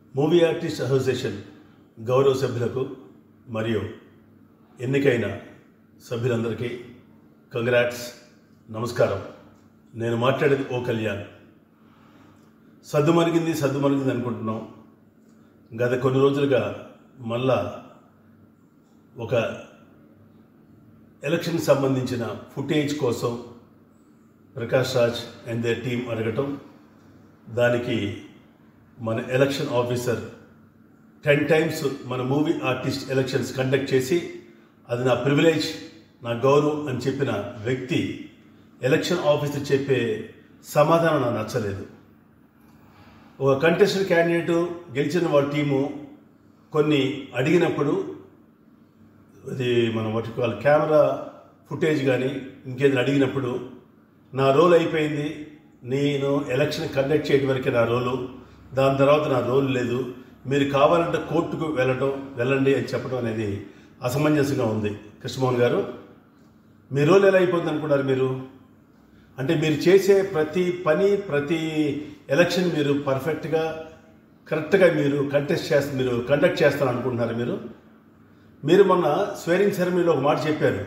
movie artist association గౌరవ సభ్యులకు మరియు ఎన్నికైన సభ్యులందరికీ కంగ్రాట్స్ నమస్కారం నేను మాట్లాడేది ఓ కళ్యాణ్ సద్దు మరిగింది సద్దు మరిగింది అనుకుంటున్నాం గత కొన్ని రోజులుగా మళ్ళా ఒక ఎలక్షన్కి సంబంధించిన ఫుటేజ్ కోసం Prakash Raj and their team అడగటం దానికి మన ఎలక్షన్ ఆఫీసర్ టెన్ టైమ్స్ మన మూవీ ఆర్టిస్ట్ ఎలక్షన్స్ కండక్ట్ చేసి అది నా ప్రివిలేజ్ నా గౌరవం అని చెప్పిన వ్యక్తి ఎలక్షన్ ఆఫీసర్ చెప్పే సమాధానం నాకు నచ్చలేదు ఒక కంటెస్టెడ్ క్యాండిడేటు గెలిచిన వాళ్ళ టీము కొన్ని అడిగినప్పుడు అది మనం వాటి వాళ్ళ కెమెరా ఫుటేజ్ కానీ ఇంకేదైనా అడిగినప్పుడు నా రోల్ అయిపోయింది నేను ఎలక్షన్ కండక్ట్ చేయడం వరకే నా రోలు దాని తర్వాత నా రోల్ లేదు మీరు కావాలంటే కోర్టుకు వెళ్ళటం వెళ్ళండి అని చెప్పడం అనేది అసమంజసంగా ఉంది కృష్ణమోహన్ గారు మీ రోల్ ఎలా అయిపోతుంది అనుకున్నారు మీరు అంటే మీరు చేసే ప్రతి పని ప్రతి ఎలక్షన్ మీరు పర్ఫెక్ట్గా కరెక్ట్గా మీరు కంటెస్ట్ చేస్త మీరు కండక్ట్ చేస్తారు అనుకుంటున్నారు మీరు మీరు మొన్న స్వేరింగ్ సెరమనీలో ఒక మాట చెప్పారు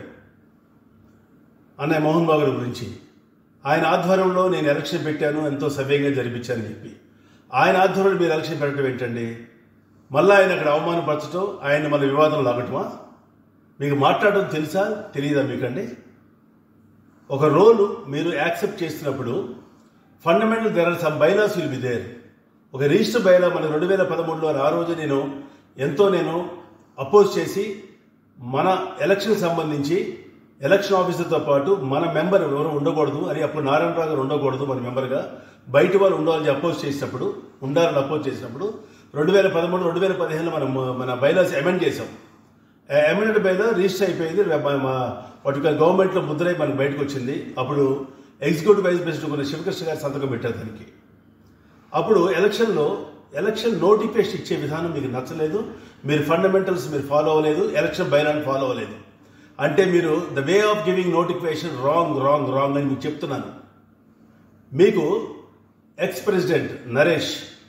అన్నయ్య మోహన్ బాబు గారి గురించి ఆయన ఆధ్వర్యంలో నేను ఎలక్షన్ పెట్టాను ఎంతో సవ్యంగా జరిపించానని చెప్పి ఆయన ఆధ్వర్యంలో మీరు ఎలక్షన్ పెట్టడం ఏంటండి మళ్ళీ ఆయన అక్కడ అవమానపరచడం ఆయన మన వివాదం లాగటమా మీకు మాట్లాడడం తెలుసా తెలియదా మీకండి ఒక రోలు మీరు యాక్సెప్ట్ చేసినప్పుడు fundamental there are some bylaws will be there ఒక రిజిస్టర్ బైలా మన రెండు వేల పదమూడులో ఆ రోజు నేను ఎంతో నేను అపోజ్ చేసి మన ఎలక్షన్ సంబంధించి ఎలక్షన్ ఆఫీసర్తో పాటు మన మెంబర్ ఎవరు ఉండకూడదు అని అప్పుడు నారాయణరావు గారు ఉండకూడదు మన మెంబర్గా బయట వాళ్ళు ఉండాలని అపోజ్ చేసినప్పుడు ఉండాలని అపోజ్ చేసినప్పుడు రెండు వేల పదమూడు రెండు వేల పదిహేనులో మనం మన బైలాస్ అమెండ్ చేసాం అమెండెడ్ బైలా రిజిస్టర్ అయిపోయింది మా- మా వాటి గవర్నమెంట్లో ముద్రై మనకు బయటకు వచ్చింది అప్పుడు ఎగ్జిక్యూటివ్ వైస్ ప్రెసిడెంట్ కొన్ని శివకృష్ణ గారు సంతకం పెట్టారు దానికి అప్పుడు ఎలక్షన్లో ఎలక్షన్ నోటిఫికేషన్ ఇచ్చే విధానం మీకు నచ్చలేదు మీరు ఫండమెంటల్స్ మీరు ఫాలో అవ్వలేదు ఎలక్షన్ బైలాన్ ఫాలో అవ్వలేదు అంటే మీరు the way of giving notification wrong wrong wrong అని మీకు చెప్తున్నాను మీకు ఎక్స్ ప్రెసిడెంట్ నరేష్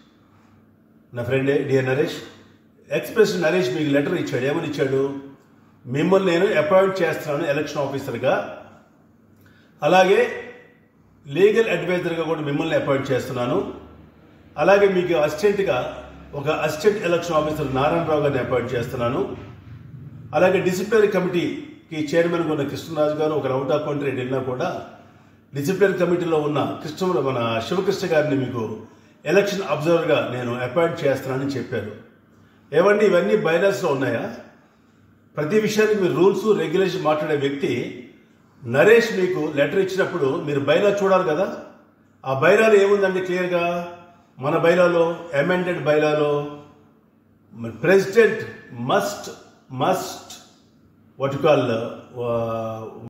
నా ఫ్రెండే dear Naresh ex president Naresh మీకు లెటర్ ఇచ్చాడు ఏమని ఇచ్చాడు మిమ్మల్ని నేను అపాయింట్ చేస్తున్నాను ఎలక్షన్ ఆఫీసర్గా అలాగే లీగల్ అడ్వైజర్గా కూడా మిమ్మల్ని అపాయింట్ చేస్తున్నాను అలాగే మీకు అసిస్టెంట్గా ఒక అసిస్టెంట్ ఎలక్షన్ ఆఫీసర్ నారాయణరావు గారిని అపాయింట్ చేస్తున్నాను అలాగే డిసిప్లినరీ కమిటీకి చైర్మన్ ఉన్న కృష్ణరాజు గారు ఒక అవుట్ ఆఫ్ కంట్రీ వెళ్ళినా కూడా డిసిప్లినరీ కమిటీలో ఉన్న కృష్ణ మన శివకృష్ణ గారిని మీకు ఎలక్షన్ అబ్జర్వర్గా నేను అపాయింట్ చేస్తున్నానని చెప్పారు ఏమండి ఇవన్నీ బైలాస్లో ఉన్నాయా ప్రతి విషయానికి మీరు రూల్స్ రెగ్యులేషన్ మాట్లాడే వ్యక్తి నరేష్ మీకు లెటర్ ఇచ్చినప్పుడు మీరు బైలా చూడాలి కదా ఆ బైలాలో ఏముందండి క్లియర్గా మన బైలాలో అమెండెడ్ బైలాలో president must must what call